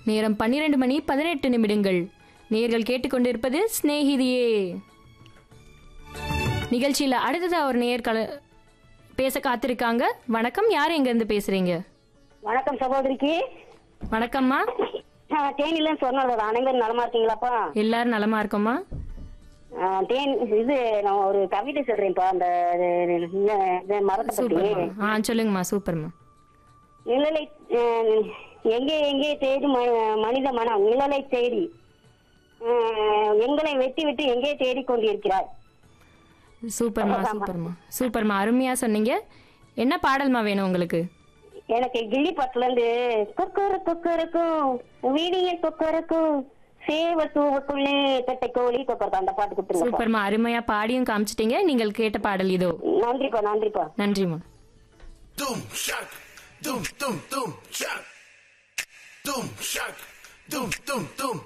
நேரம் பன்னிரண்டு மணி பதினெட்டு நிமிடங்கள் நேர்கள் கேட்டுக்கொண்டிருப்பது சிநேகிதியே நிகழ்ச்சியில் அடுத்ததா ஒரு நேர் கல பேச காத்திருக்காங்க வணக்கம் யார் எங்கேருந்து பேசுறீங்க வணக்கம் சகோதரிக்கு வணக்கம்மா ஆ, தேனில சொன்னது அனைவரும் நலமா இருக்கீங்களாப்பா எல்லாரும் நலமா இருக்கோமா ஆ, தேன் இது நான் ஒரு கவிதை சொல்றேன்ப்பா அந்த இது- இந்த மரத்தை பத்தி சூப்பர்மா ஆ சொல்லுங்கம்மா சூப்பர்மா நிழலை ஆ, எங்கே எங்கே தேடி ம- மனித மனம் நிழலை தேடி ஆ, எங்களை வெட்டி விட்டு எங்கே தேடி கொண்டிருக்கிறார் சூப்பர்மா சூப்பர்மா சூப்பர்மா அருமையா சொன்னீங்க என்ன பாடல்மா வேணும் உங்களுக்கு எனக்கு கிள்ளி பட்டுல இருந்து கொக்கர கொக்கருக்கும் வீடிய கொக்கருக்கும் சேவ தூவுக்குள்ளே கட்டை கோழி கொக்கருக்கு அந்த பாட்டு கொடுத்துருங்க சூப்பர்மா அருமையா பாடியும் காமிச்சிட்டீங்க நீங்கள் கேட்ட பாடல் இதோ நன்றிப்பா நன்றிப்பா நன்றிம்மா Doom shock, doom doom doom shock, doom shock, doom doom doom